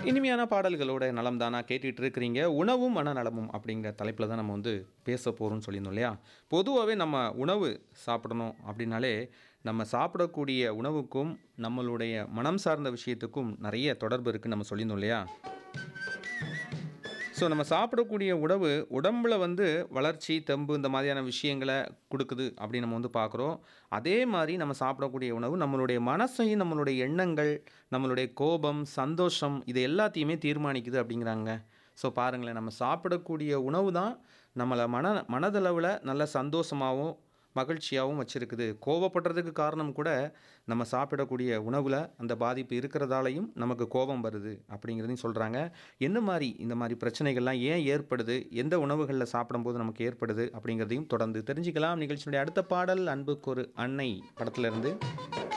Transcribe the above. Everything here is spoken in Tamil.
இனிமையான பாடல்களோட நலம் தானா கேட்டுட்டு இருக்கிறீங்க உணவும் மனநலமும் அப்படிங்கிற தலைப்பில் தான் நம்ம வந்து பேச போகிறோம்னு சொல்லியிருந்தோம் இல்லையா பொதுவாகவே நம்ம உணவு சாப்பிடணும் அப்படின்னாலே நம்ம சாப்பிடக்கூடிய உணவுக்கும் நம்மளுடைய மனம் சார்ந்த விஷயத்துக்கும் நிறைய தொடர்பு இருக்குன்னு நம்ம சொல்லியிருந்தோம் இல்லையா ஸோ நம்ம சாப்பிடக்கூடிய உணவு உடம்புல வந்து வளர்ச்சி தெம்பு இந்த மாதிரியான விஷயங்களை கொடுக்குது அப்படின்னு நம்ம வந்து பார்க்குறோம் அதே மாதிரி நம்ம சாப்பிடக்கூடிய உணவு நம்மளுடைய மனசையும் நம்மளுடைய எண்ணங்கள் நம்மளுடைய கோபம் சந்தோஷம் இது எல்லாத்தையுமே தீர்மானிக்குது அப்படிங்கிறாங்க ஸோ பாருங்களேன் நம்ம சாப்பிடக்கூடிய உணவு தான் நம்மளை மன மனதளவில் நல்ல சந்தோஷமாகவும் மகிழ்ச்சியாகவும் வச்சுருக்குது கோவப்படுறதுக்கு காரணம் கூட நம்ம சாப்பிடக்கூடிய உணவில் அந்த பாதிப்பு இருக்கிறதாலையும் நமக்கு கோபம் வருது அப்படிங்கிறதையும் சொல்கிறாங்க என்ன மாதிரி இந்த மாதிரி பிரச்சனைகள்லாம் ஏன் ஏற்படுது எந்த உணவுகளில் சாப்பிடும்போது நமக்கு ஏற்படுது அப்படிங்கிறதையும் தொடர்ந்து தெரிஞ்சுக்கலாம் நிகழ்ச்சியினுடைய அடுத்த பாடல் அன்புக்கொரு அன்னை படத்துல இருந்து